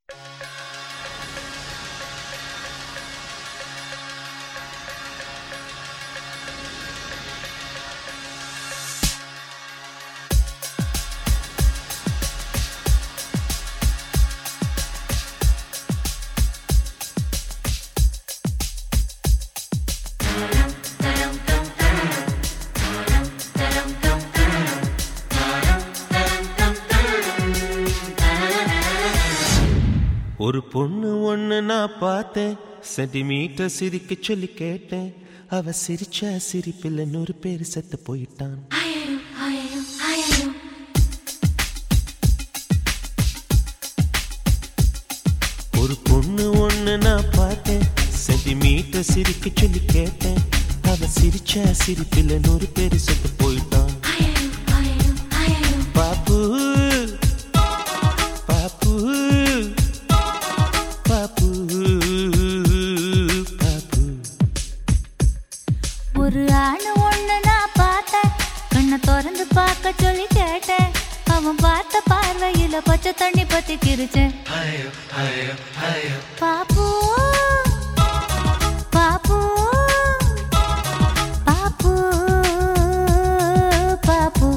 ஒரு பொண்ணு ஒண்ணு நான் பார்த்தேன் சென்டிமீட்டர் சிரிக்க சொல்லி கேட்டேன் அவ சிரிச்ச சிரிப்பில் நூறு பேர் செத்து போயிட்டான் Ayayım, ayayım, ayayım. ஒரு பொண்ணு ஒண்ணு நான் பார்த்தேன் சென்டிமீட்டர் சிரிக்க சொல்லி கேட்டேன் அவ சிரிச்ச சிரிப்பில் நூறு பேர் செத்து போயிட்டான் Ayayım, ayayım, ayayım. பாப்பு பாப்பு பாப்பு பாப்பு ஒரு ஆணு ஒண்ணு நான் பார்த்தேன் கண்ணை திறந்து பார்க்க சொல்லி கேட்டேன் அவன் பார்த்த பார்வையில பச்சை தண்ணி பத்தி கிரிச்சேன் பாப்பு பாப்பு பாப்பு பாப்பு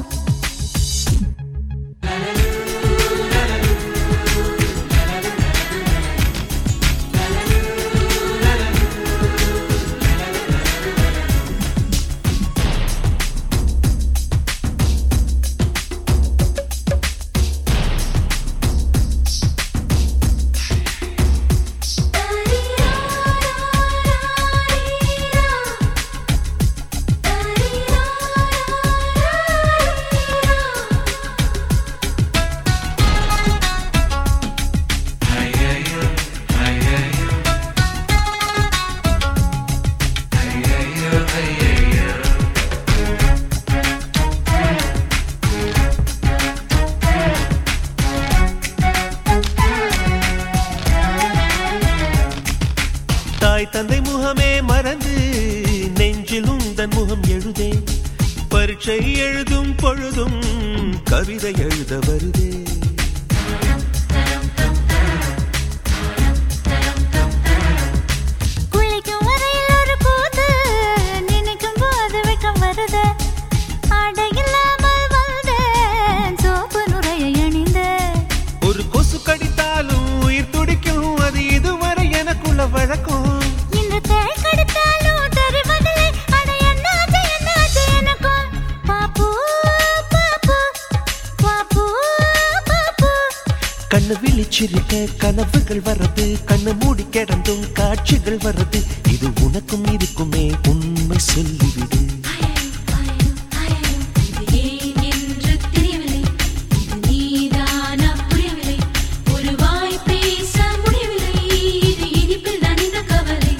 தாய் தந்தை முகமே மறந்து நெஞ்சில் உந்தன் முகம் எழுதே பரீட்சை எழுதும் பொழுதும் கவிதை எழுத வருதே குளிக்கும் வரையில் ஒரு கூத்து நினைக்கும் போது வெக்கம் வருது ஆடை இல்லாமல் வந்தேன் சோப்பு நுரையை அணிந்தேன் ஒரு கொசு கடித்தாலும் உயிர் துடிக்கும் அது இதுவரை எனக்குள்ள வழக்கம் இன்று தேள் கடித்தாலும் தெரிவதில்லை அட என்னாச்சு என்னாச்சு எனக்கும் பாப்பு பாப்பு பாப்பு பாப்பு கண்ணு விழிச்சிருக்க கனவுகள் வர்றது கண்ணு மூடி கிடந்தும் காட்சிகள் வர்றது இது உனக்கும் இருக்குமே உண்மை சொல்லிவிடு இது ஏன் என்று தெரியவில்லை இது நீதானா புரியவில்லை ஒரு வாய் பேச முடியவில்லை இது இனிப்பில் நனைந்த கவலை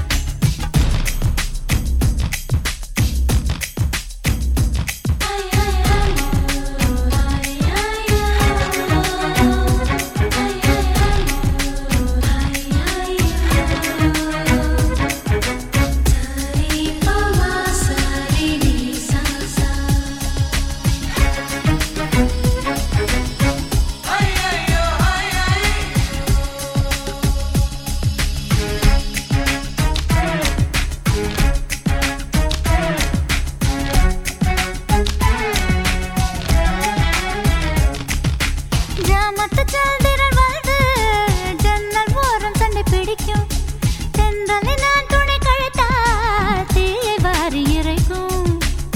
ஜாமத்து சந்திரன் வந்து ஜன்னல் ஓரம் சண்டை பிடிக்கும் தென்றலை நான் துணை கழுத்தா தீயை வாரி இறைக்கும்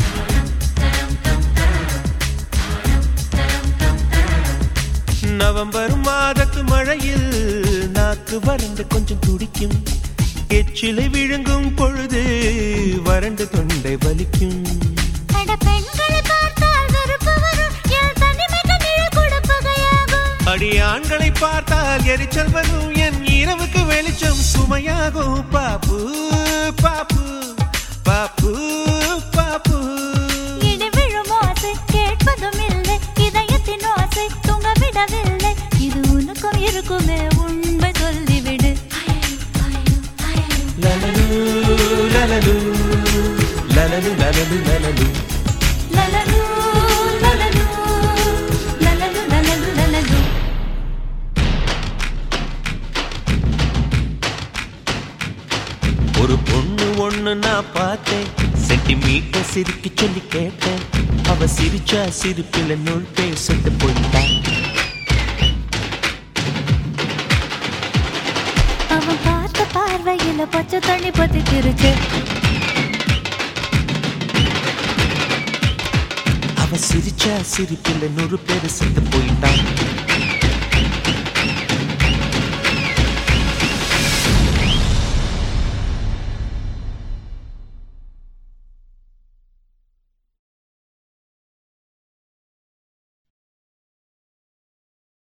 நவம்பர் மாதத்து மழையில் நாக்கு வறண்டு கொஞ்சம் துடிக்கும் எச்சிலை விழுங்கும் பொழுது வறண்டு தொண்டை வலிக்கும் அட பெண்களை பார்த்தால் வெறுப்பு வரும் என் தனிமைக்கு நிழல் கொடுப்பகையாகும் அடி ஆண்களை பார்த்தால் எரிச்சல் வரும் என் இரவுக்கு வெளிச்சம் சுமையாகும் பாப்பு பாப்பு பாப்பு பாப்பு இடி விழும் ஓசை கேட்பதும் இல்லை இதயத்தின் ஓசை தூங்க விடவில்லை இது உனக்கும் இருக்குமே உண்மை சொல்லிவிடு லலலு லலலு லலலு லலலு லலலு லலலு, லலலு, லலலு, லலலு, லலலு. ஒண்ணு நான் பார்த்தேன் சென்டிமீட்டர் சிரிக்க சொல்லி கேட்டேன் அவ சிரிச்சா சிரிப்பில நூல் பேர் செத்து போயிட்டான் அவன் பார்த்த பார்வையில பச்சை தண்ணி பத்தி திருச்சு அவ சிரிச்சா சிரிப்பில நூறு பேர் செத்து போயிட்டான்